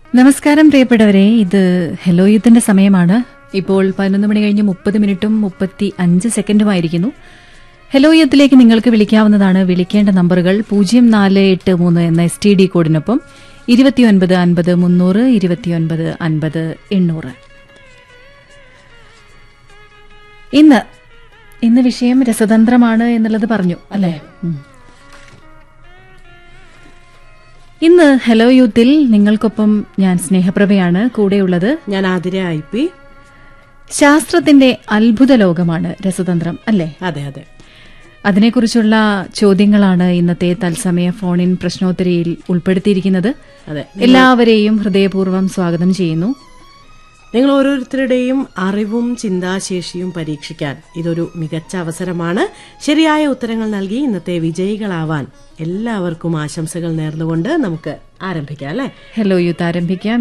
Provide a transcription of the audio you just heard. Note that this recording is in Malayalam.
നമസ്കാരം പ്രിയപ്പെട്ടവരെ ഇത് ഹലോ യുദ്ധന്റെ സമയമാണ് ഇപ്പോൾ പതിനൊന്ന് മണി കഴിഞ്ഞ് മുപ്പത് മിനിറ്റും മുപ്പത്തി അഞ്ച് സെക്കൻഡുമായിരിക്കുന്നു ഹലോ യുദ്ധത്തിലേക്ക് നിങ്ങൾക്ക് വിളിക്കാവുന്നതാണ് വിളിക്കേണ്ട നമ്പറുകൾ പൂജ്യം നാല് എട്ട് മൂന്ന് എന്ന എസ് ടി ഡി കോഡിനൊപ്പം ഇരുപത്തിയൊൻപത് അൻപത് മുന്നൂറ് ഇരുപത്തിയൊൻപത് അൻപത് എണ്ണൂറ് ഇന്ന് ഇന്ന് വിഷയം രസതന്ത്രമാണ് എന്നുള്ളത് പറഞ്ഞു അല്ലേ ഉം. ഇന്ന് ഹലോ യൂത്തിൽ നിങ്ങൾക്കൊപ്പം ഞാൻ സ്നേഹപ്രഭയാണ് കൂടെയുള്ളത് ഞാൻ ആതിര ഐ പി ശാസ്ത്രത്തിന്റെ അത്ഭുത ലോകമാണ് രസതന്ത്രം അല്ലേ അതെ അതെ അതിനെക്കുറിച്ചുള്ള ചോദ്യങ്ങളാണ് ഇന്നത്തെ തത്സമയ ഫോണിൻ പ്രശ്നോത്തരിയിൽ ഉൾപ്പെടുത്തിയിരിക്കുന്നത് അതെ എല്ലാവരെയും ഹൃദയപൂർവ്വം സ്വാഗതം ചെയ്യുന്നു നിങ്ങൾ ഓരോരുത്തരുടെയും അറിവും ചിന്താശേഷിയും പരീക്ഷിക്കാൻ ഇതൊരു മികച്ച അവസരമാണ് ശരിയായ ഉത്തരങ്ങൾ നൽകി ഇന്നത്തെ വിജയികളാവാൻ എല്ലാവർക്കും ആശംസകൾ നേർന്നുകൊണ്ട് നമുക്ക് ആരംഭിക്കാം അല്ലേ ഹലോ യൂത്ത് ആരംഭിക്കാം